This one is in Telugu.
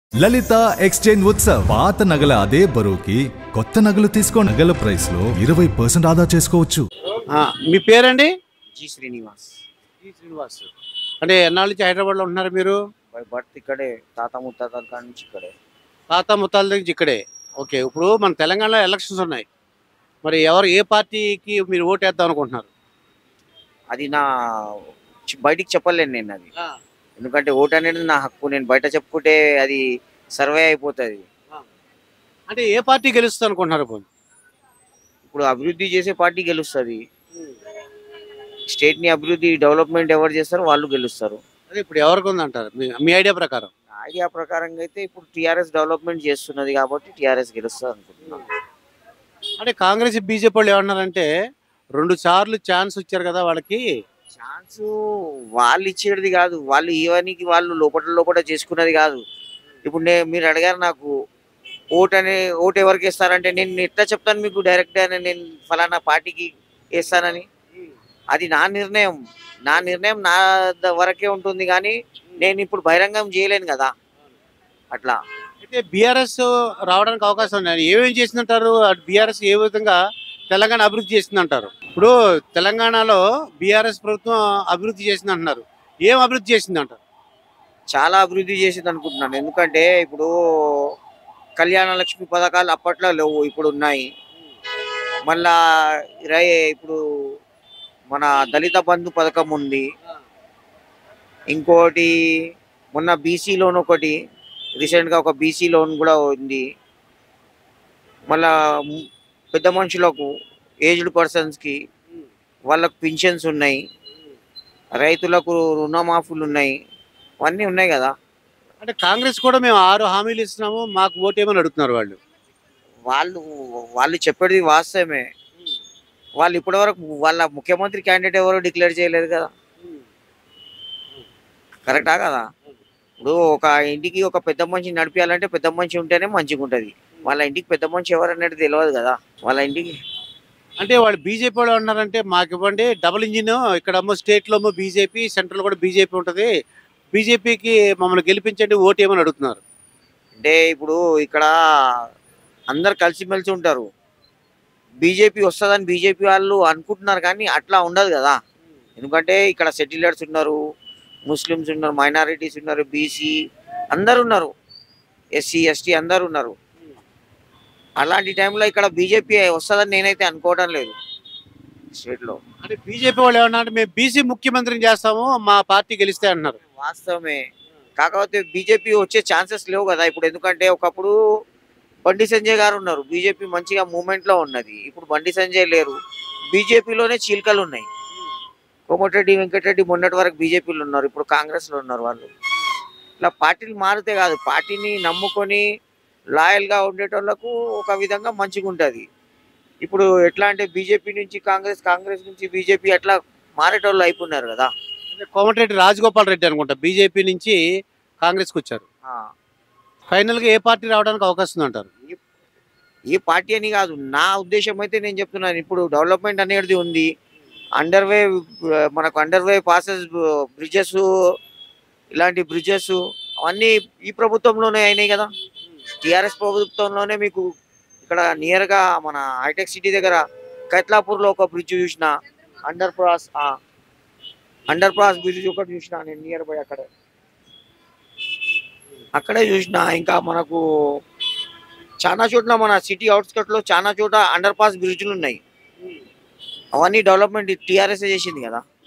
లలిత ఎక్స్చేంజ్ ఉత్సవ్ పాత నగల అదే బరువుకి కొత్త నగలు తీసుకో నగల ప్రైస్ లో ఇరవై పర్సెంట్ ఆదా చేసుకోవచ్చు ఆ, మీ పేరండి జి శ్రీనివాస్ జి శ్రీనివాస్ అంటే ఎన్నాళ్ళ నుంచి హైదరాబాద్లో ఉంటున్నారు మీరు బై బర్త్ ఇక్కడే తాత ముత్తాతల కాడ నుంచి ఇక్కడే తాత ముత్తాల నుంచి ఇక్కడే ఓకే ఇప్పుడు మన తెలంగాణలో ఎలక్షన్స్ ఉన్నాయి మరి ఎవరు ఏ పార్టీకి మీరు ఓటు వేద్దాం అనుకుంటున్నారు అది నా చి- బయటికి చెప్పలేను నేను అది ఎందుకంటే ఓటు అనేది నా హక్కు నేను బయట చెప్పుకుంటే అది సర్వే అయిపోతుంది అంటే ఏ పార్టీ గెలుస్తుంది అనుకుంటున్నారు ఇప్పుడు ఇప్పుడు అభివృద్ధి చేసే పార్టీ గెలుస్తుంది స్టేట్ ని అభివృద్ధి డెవలప్మెంట్ ఎవరు చేస్తారో వాళ్ళు గెలుస్తారు అదే ఇప్పుడు ఎవరికి ఉందంటారు మీ మీ ఐడియా ప్రకారం ఐడియా ప్రకారంగా అయితే ఇప్పుడు టిఆర్ఎస్ డెవలప్మెంట్ చేస్తున్నది కాబట్టి టిఆర్ఎస్ గెలుస్తుంది అనుకుంటున్నాను అంటే కాంగ్రెస్ బీజేపీ వాళ్ళు ఏమన్నారంటే రెండు సార్లు ఛాన్స్ ఇచ్చారు కదా వాళ్ళకి ఛాన్స్ వాళ్ళు ఇచ్చేది కాదు వాళ్ళు ఇవనికి వాళ్ళు లోపల లోపల చేసుకున్నది కాదు ఇప్పుడు నే మీరు అడిగారు నాకు ఓట్ అనే ఓటు ఎవరికి ఇస్తారంటే నేను ఎట్లా చెప్తాను మీకు డైరెక్ట్ నేను ఫలానా పార్టీకి వేస్తానని అది నా నిర్ణయం నా నిర్ణయం నా ద- వరకే ఉంటుంది కానీ నేను ఇప్పుడు బహిరంగం చేయలేను కదా అట్లా అయితే బీఆర్ఎస్ రావడానికి అవకాశం ఉంది ఏమేం చేసిందంటారు బీఆర్ఎస్ ఏ విధంగా తెలంగాణ అభివృద్ధి చేసిందంటారు ఇప్పుడు తెలంగాణలో బీఆర్ఎస్ ప్రభుత్వం అభివృద్ధి చేసింది అంటున్నారు ఏం అభివృద్ధి చేసిందంటారు చాలా అభివృద్ధి చేసింది అనుకుంటున్నాను ఎందుకంటే ఇప్పుడు కళ్యాణ లక్ష్మి పథకాలు అప్పట్లో లేవు ఇప్పుడు ఉన్నాయి మళ్ళా రై ఇప్పుడు మన దళిత బంధు పథకం ఉంది ఇంకోటి మొన్న బీసీ లోన్ ఒకటి రీసెంట్గా ఒక బీసీ లోన్ కూడా ఉంది మళ్ళా మ్- పెద్ద మనుషులకు ఏజ్డ్ పర్సన్స్కి వాళ్ళకు పింఛన్స్ ఉన్నాయి రైతులకు రుణమాఫీలు ఉన్నాయి అవన్నీ ఉన్నాయి కదా అంటే కాంగ్రెస్ కూడా మేము ఆరు హామీలు ఇస్తున్నాము మాకు ఓటేమని అడుగుతున్నారు వాళ్ళు వాళ్ళు వాళ్ళు చెప్పేది వాస్తవమే వాళ్ళు ఇప్పటివరకు వాళ్ళ ముఖ్యమంత్రి క్యాండిడేట్ ఎవరో డిక్లేర్ చేయలేదు కదా కరెక్టా కదా ఇప్పుడు ఒక ఇంటికి ఒక పెద్ద మనిషి నడిపించాలంటే పెద్ద మనిషి ఉంటేనే మంచిగా ఉంటుంది వాళ్ళ ఇంటికి పెద్ద మనిషి ఎవరు అనేది తెలియదు కదా వాళ్ళ ఇంటికి అంటే వాళ్ళు బీజేపీ వాళ్ళు అన్నారంటే మాకు ఇవ్వండి డబుల్ ఇంజిన్ ఇక్కడేమో స్టేట్లో ఏమో బీజేపీ సెంట్రల్ కూడా బీజేపీ ఉంటుంది బీజేపీకి మమ్మల్ని గెలిపించండి ఓటు ఏమని అడుగుతున్నారు అంటే ఇప్పుడు ఇక్కడ అందరు కలిసిమెలిసి ఉంటారు బీజేపీ వస్తుందని బీజేపీ వాళ్ళు అనుకుంటున్నారు కానీ అట్లా ఉండదు కదా ఎందుకంటే ఇక్కడ సెటిలర్స్ ఉన్నారు ముస్లిమ్స్ ఉన్నారు మైనారిటీస్ ఉన్నారు బీసీ అందరు ఉన్నారు ఎస్సీ ఎస్టీ అందరు ఉన్నారు అలాంటి టైంలో ఇక్కడ బీజేపీ వస్తుందని నేనైతే అనుకోవడం లేదు స్టేట్లో అంటే బీజేపీ వాళ్ళు ఏమన్నా అంటే మేము బీసీ ముఖ్యమంత్రిని చేస్తాము మా పార్టీ గెలిస్తే అంటున్నారు వాస్తవమే కాకపోతే బీజేపీ వచ్చే ఛాన్సెస్ లేవు కదా ఇప్పుడు ఎందుకంటే ఒకప్పుడు బండి సంజయ్ గారు ఉన్నారు బీజేపీ మంచిగా మూమెంట్ లో ఉన్నది ఇప్పుడు బండి సంజయ్ లేరు బీజేపీలోనే చీలికలు ఉన్నాయి కోమటిరెడ్డి వెంకటరెడ్డి మొన్నటి వరకు బీజేపీలో ఉన్నారు ఇప్పుడు కాంగ్రెస్ లో ఉన్నారు వాళ్ళు ఇలా పార్టీలు మారితే కాదు పార్టీని నమ్ముకొని లాయల్ గా ఉండేటోళ్ళకు ఒక విధంగా మంచిగా ఉంటది ఇప్పుడు ఎట్లా అంటే బీజేపీ నుంచి కాంగ్రెస్ కాంగ్రెస్ నుంచి బీజేపీ అట్లా మారేటోళ్ళు అయిపోయినారు కదా అంటే కోమటిరెడ్డి రాజగోపాల్ రెడ్డి అనుకుంటా బీజేపీ నుంచి కాంగ్రెస్కి వచ్చారు ఆ. ఫైనల్గా ఏ పార్టీ రావడానికి అవకాశం ఉంది అంటారు ఏ పార్టీ అని కాదు నా ఉద్దేశం అయితే నేను చెప్తున్నాను ఇప్పుడు డెవలప్మెంట్ అనేది ఉంది అండర్ వే మనకు అండర్ వే పాసెస్ బ్రిడ్జెస్ ఇలాంటి బ్రిడ్జెస్ అవన్నీ ఈ ప్రభుత్వంలోనే అయినాయి కదా టిఆర్ఎస్ ప్రభుత్వంలోనే మీకు ఇక్కడ నియర్ గా మన హైటెక్ సిటీ దగ్గర కైత్లాపూర్ లో ఒక బ్రిడ్జ్ చూసిన underpass underpass bridge ఒకటి చూసిన నేను నియర్ బై అక్కడ అక్కడే చూసిన ఇంకా మనకు చాలా చోట్ల మన సిటీ అవుట్స్కట్ లో చాలా చోట అండర్ పాస్ బ్రిడ్జ్లు ఉన్నాయి అవన్నీ డెవలప్మెంట్ టీఆర్ఎస్ చేసింది కదా